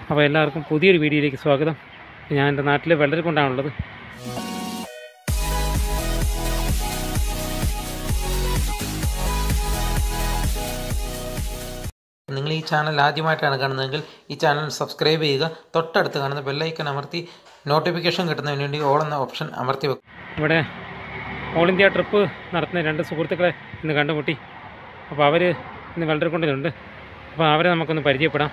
അപ്പോൾ എല്ലാവർക്കും പുതിയൊരു വീഡിയോയിലേക്ക് സ്വാഗതം ഞാൻ എൻ്റെ നാട്ടിൽ വെള്ളരിക്കൊണ്ടാണുള്ളത് നിങ്ങൾ ഈ ചാനൽ ആദ്യമായിട്ടാണ് കാണുന്നതെങ്കിൽ ഈ ചാനൽ സബ്സ്ക്രൈബ് ചെയ്യുക തൊട്ടടുത്ത് കാണുന്ന ബെല്ലൈക്കൺ അമർത്തി നോട്ടിഫിക്കേഷൻ കിട്ടുന്നതിന് വേണ്ടി ഓൾ എന്ന ഓപ്ഷൻ അമർത്തി വെക്കുക ഇവിടെ ഓൾ ഇന്ത്യ ട്രിപ്പ് നടത്തുന്ന രണ്ട് സുഹൃത്തുക്കളെ ഇന്ന് കണ്ടുമുട്ടി അപ്പോൾ അവർ ഇന്ന് വെള്ളരിക്കൊണ്ടിലുണ്ട് അപ്പോൾ അവരെ നമുക്കൊന്ന് പരിചയപ്പെടാം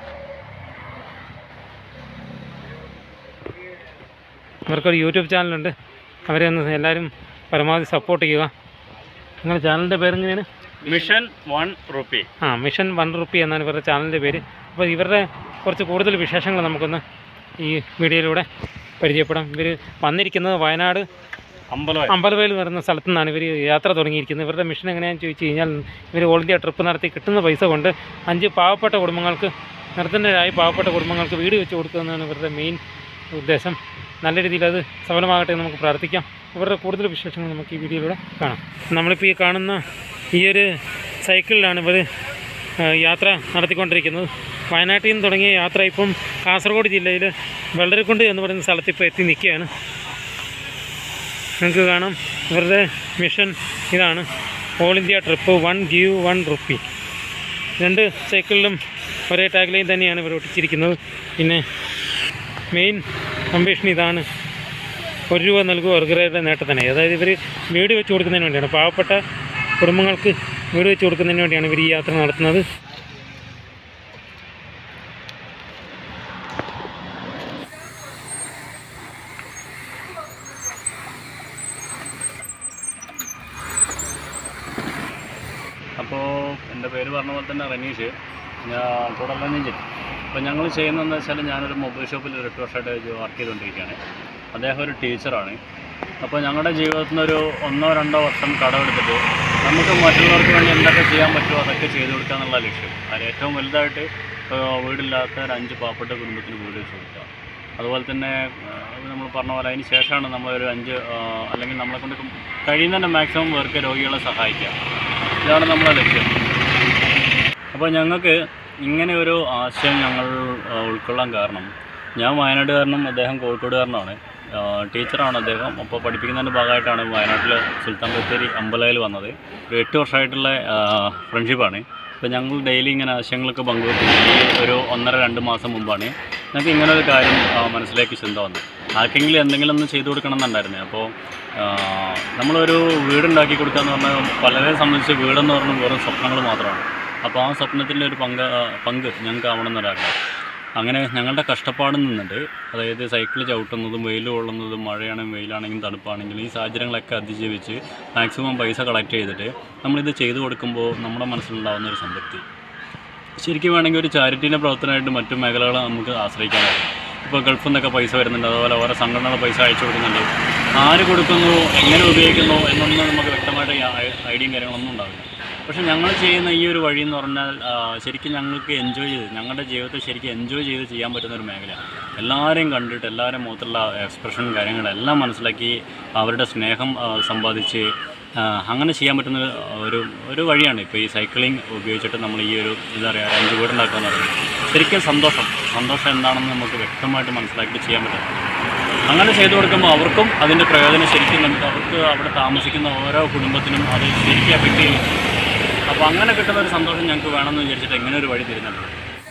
അവർക്കൊരു യൂട്യൂബ് ചാനലുണ്ട് അവരെ ഒന്ന് എല്ലാവരും പരമാവധി സപ്പോർട്ട് ചെയ്യുക നിങ്ങളുടെ ചാനലിൻ്റെ പേരെങ്ങനെയാണ് മിഷൻ വൺ റുപ്പി ആ മിഷൻ വൺ റുപ്പി എന്നാണ് ഇവരുടെ ചാനലിൻ്റെ പേര് അപ്പോൾ ഇവരുടെ കുറച്ച് കൂടുതൽ വിശേഷങ്ങൾ നമുക്കൊന്ന് ഈ വീഡിയോയിലൂടെ പരിചയപ്പെടാം ഇവർ വന്നിരിക്കുന്നത് വയനാട് അമ്പലം അമ്പലവയൽ എന്ന് പറയുന്ന സ്ഥലത്തു നിന്നാണ് ഇവർ യാത്ര തുടങ്ങിയിരിക്കുന്നത് ഇവരുടെ മിഷൻ എങ്ങനെയാണെന്ന് ചോദിച്ചു കഴിഞ്ഞാൽ ഇവർ ഓൾ ഇന്ത്യ ട്രിപ്പ് നടത്തി കിട്ടുന്ന പൈസ കൊണ്ട് അഞ്ച് പാവപ്പെട്ട കുടുംബങ്ങൾക്ക് നിർത്തനരായി പാവപ്പെട്ട കുടുംബങ്ങൾക്ക് വീട് വെച്ച് കൊടുക്കുക എന്നാണ് ഇവരുടെ മെയിൻ ഉദ്ദേശം നല്ല രീതിയിൽ അത് സഫലമാകട്ടെ എന്ന് നമുക്ക് പ്രാർത്ഥിക്കാം ഇവരുടെ കൂടുതൽ വിശേഷങ്ങൾ നമുക്ക് ഈ വീഡിയോയിലൂടെ കാണാം നമ്മളിപ്പോൾ ഈ കാണുന്ന ഈ ഒരു സൈക്കിളിലാണ് ഇവർ യാത്ര നടത്തിക്കൊണ്ടിരിക്കുന്നത് വയനാട്ടിൽ നിന്ന് തുടങ്ങിയ യാത്ര ഇപ്പം കാസർഗോഡ് ജില്ലയിൽ വെള്ളരിക്കുണ്ട് എന്ന് പറയുന്ന സ്ഥലത്ത് ഇപ്പോൾ എത്തി നിൽക്കുകയാണ് നിങ്ങൾക്ക് കാണാം ഇവരുടെ മിഷൻ ഇതാണ് all India trip one give one rupee രണ്ട് സൈക്കിളിലും ഒരേ ടാഗ് ലൈൻ തന്നെയാണ് ഇവർ ഒട്ടിച്ചിരിക്കുന്നത് പിന്നെ മെയിൻ അംബീഷൻ ഇതാണ് ഒരു രൂപ നൽകുക വർഗരുടെ നേട്ടത്തിന് അതായത് ഇവർ വീട് വെച്ച് കൊടുക്കുന്നതിന് വേണ്ടിയാണ് പാവപ്പെട്ട കുടുംബങ്ങൾക്ക് വീട് വെച്ച് കൊടുക്കുന്നതിന് വേണ്ടിയാണ് ഇവർ ഈ യാത്ര നടത്തുന്നത് അപ്പോൾ എൻ്റെ പേര് പറഞ്ഞ പോലെ തന്നെ റനീഷ് ഞാൻ കൂടെല്ലാം നെഞ്ചിൽ അപ്പോൾ ഞങ്ങൾ ചെയ്യുന്നതെന്ന് വെച്ചാൽ ഞാനൊരു മൊബൈൽ ഷോപ്പിൽ ഒരു എട്ട് വർഷമായിട്ട് വർക്ക് ചെയ്തുകൊണ്ടിരിക്കുകയാണ് അദ്ദേഹം ഒരു ടീച്ചറാണ് അപ്പോൾ ഞങ്ങളുടെ ജീവിതത്തിൽ നിന്ന് ഒരു ഒന്നോ രണ്ടോ വർഷം കടമെടുത്തിട്ട് നമുക്ക് മറ്റുള്ളവർക്ക് വേണ്ടി എന്തൊക്കെ ചെയ്യാൻ പറ്റുമോ അതൊക്കെ ചെയ്തു കൊടുക്കുക എന്നുള്ള ലക്ഷ്യം അതിൽ ഏറ്റവും വലുതായിട്ട് ഇപ്പോൾ വീടില്ലാത്ത ഒരു അഞ്ച് പാവപ്പെട്ട കുടുംബത്തിന് വീട് വെച്ച് കൊടുക്കുക അതുപോലെ തന്നെ നമ്മൾ പറഞ്ഞ പോലെ അതിന് ശേഷമാണ് നമ്മളൊരു അഞ്ച് ആ, അല്ലെങ്കിൽ നമ്മളെ കൊണ്ട് കഴിയുന്നതിൻ്റെ മാക്സിമം പേർക്ക് രോഗികളെ സഹായിക്കുക ഇതാണ് നമ്മുടെ ലക്ഷ്യം അപ്പോൾ ഞങ്ങൾക്ക് ഇങ്ങനെ ഒരു ആശയം ഞങ്ങൾ ആ, ഉൾക്കൊള്ളാൻ കാരണം ഞാൻ വയനാട്ടുകാരനും അദ്ദേഹം കോഴിക്കോടുകാരനാണ് ആ, ടീച്ചറാണ് അദ്ദേഹം അപ്പോൾ പഠിപ്പിക്കുന്നതിൻ്റെ ഭാഗമായിട്ടാണ് വയനാട്ടിൽ സുൽത്താൻ ബത്തേരി അമ്പലയിൽ വന്നത് ഒരു എട്ട് വർഷമായിട്ടുള്ള ആ, ഫ്രണ്ട്ഷിപ്പാണ് അപ്പോൾ ഞങ്ങൾ ഡെയിലി ഇങ്ങനെ ആശയങ്ങളൊക്കെ പങ്കുവെക്കും ഈ ഒരു ഒന്നര രണ്ട് മാസം മുമ്പാണ് ഞങ്ങൾക്ക് ഇങ്ങനെ ഒരു കാര്യം ആ, മനസ്സിലേക്ക് ചിന്ത വന്നു ആർക്കെങ്കിലും എന്തെങ്കിലും ഒന്ന് ചെയ്തു കൊടുക്കണം എന്നുണ്ടായിരുന്നു അപ്പോൾ ആ, നമ്മളൊരു വീടുണ്ടാക്കി കൊടുക്കുക എന്ന് പറഞ്ഞാൽ പലരെ സംബന്ധിച്ച് വീടെന്ന് പറഞ്ഞാൽ വെറും സ്വപ്നങ്ങൾ മാത്രമാണ് അപ്പോൾ ആ സ്വപ്നത്തിൻ്റെ ഒരു പങ്ക് ആ, പങ്ക് ഞങ്ങൾക്ക് ആവണമെന്നൊരാഗ്രഹം അങ്ങനെ ഞങ്ങളുടെ കഷ്ടപ്പാട് നിന്നിട്ട് അതായത് സൈക്കിൾ ചവിട്ടുന്നതും വെയിൽ കൊള്ളുന്നതും മഴയാണെങ്കിലും വെയിലാണെങ്കിലും തണുപ്പാണെങ്കിലും ഈ സാഹചര്യങ്ങളൊക്കെ അതിജീവിച്ച് മാക്സിമം പൈസ കളക്ട് ചെയ്തിട്ട് നമ്മളിത് ചെയ്തു കൊടുക്കുമ്പോൾ നമ്മുടെ മനസ്സിലുണ്ടാകുന്ന ഒരു സംതൃപ്തി ശരിക്കും വേണമെങ്കിൽ ഒരു ചാരിറ്റീൻ്റെ പ്രവർത്തനമായിട്ട് മറ്റു മേഖലകൾ നമുക്ക് ആശ്രയിക്കാനായിരുന്നു ഇപ്പോൾ ഗൾഫിൽ നിന്നൊക്കെ പൈസ വരുന്നുണ്ട് അതുപോലെ ഓരോ സംഘടനകൾ പൈസ അയച്ചു കൊടുക്കുന്നുണ്ട് ആര് കൊടുക്കുന്നു എങ്ങനെ ഉപയോഗിക്കുന്നു എന്നൊന്നും നമുക്ക് വ്യക്തമായിട്ട് ഈ ഐ- ഐഡിയയും കാര്യങ്ങളൊന്നും ഉണ്ടാവില്ല പക്ഷേ ഞങ്ങൾ ചെയ്യുന്ന ഈ ഒരു വഴി എന്ന് പറഞ്ഞാൽ ആ, ശരിക്കും ഞങ്ങൾക്ക് എൻജോയ് ചെയ്ത് ഞങ്ങളുടെ ജീവിതത്തിൽ ശരിക്കും എൻജോയ് ചെയ്ത് ചെയ്യാൻ പറ്റുന്ന ഒരു മേഖലയാണ് എല്ലാവരെയും കണ്ടിട്ട് എല്ലാവരും മുഖത്തുള്ള എക്സ്പ്രഷൻ കാര്യങ്ങളെല്ലാം മനസ്സിലാക്കി അവരുടെ സ്നേഹം ആ, സമ്പാദിച്ച് ആ, അങ്ങനെ ചെയ്യാൻ പറ്റുന്ന ഒരു- ഒരു ഒരു വഴിയാണ് ഇപ്പോൾ ഈ സൈക്ലിംഗ് ഉപയോഗിച്ചിട്ട് നമ്മൾ ഈ ഒരു എന്താ പറയുക ഒരു അഞ്ച് വീടുണ്ടാക്കുക എന്ന് പറയുന്നത് ശരിക്കും സന്തോഷം സന്തോഷം എന്താണെന്ന് നമുക്ക് വ്യക്തമായിട്ട് മനസ്സിലാക്കിയിട്ട് ചെയ്യാൻ പറ്റും അങ്ങനെ ചെയ്തു കൊടുക്കുമ്പോൾ അവർക്കും അതിൻ്റെ പ്രയോജനം ശരിക്കും നമുക്ക് അവർക്ക് അവിടെ താമസിക്കുന്ന ഓരോ കുടുംബത്തിനും അത് ശരിക്കും എഫക്റ്റ് ചെയ്യും അപ്പോൾ അങ്ങനെ കിട്ടുന്ന ഒരു സന്തോഷം ഞങ്ങൾക്ക് വേണമെന്ന് വിചാരിച്ചിട്ട് എങ്ങനെ ഒരു വഴി തിരിഞ്ഞിട്ടുണ്ട്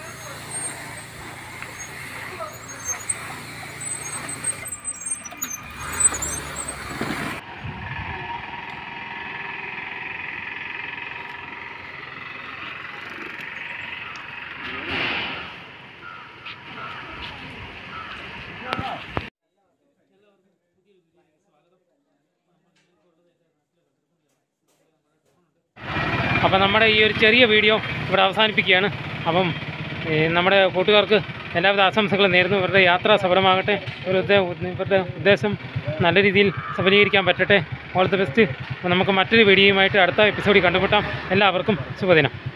അപ്പോൾ നമ്മുടെ ഈ ഒരു ചെറിയ വീഡിയോ ഇവിടെ അവസാനിപ്പിക്കുകയാണ് അപ്പം ഈ നമ്മുടെ കൂട്ടുകാർക്ക് എല്ലാവിധ ആശംസകളും നേരുന്നു ഇവരുടെ യാത്ര സഫലമാകട്ടെ ഇവരുടെ ഇവരുടെ ഉദ്ദേശം നല്ല രീതിയിൽ സഫലീകരിക്കാൻ പറ്റട്ടെ ഓൾ ദി ബെസ്റ്റ് നമുക്ക് മറ്റൊരു വീഡിയോയുമായിട്ട് അടുത്ത എപ്പിസോഡിൽ കണ്ടുമുട്ടാം എല്ലാവർക്കും ശുഭദിനം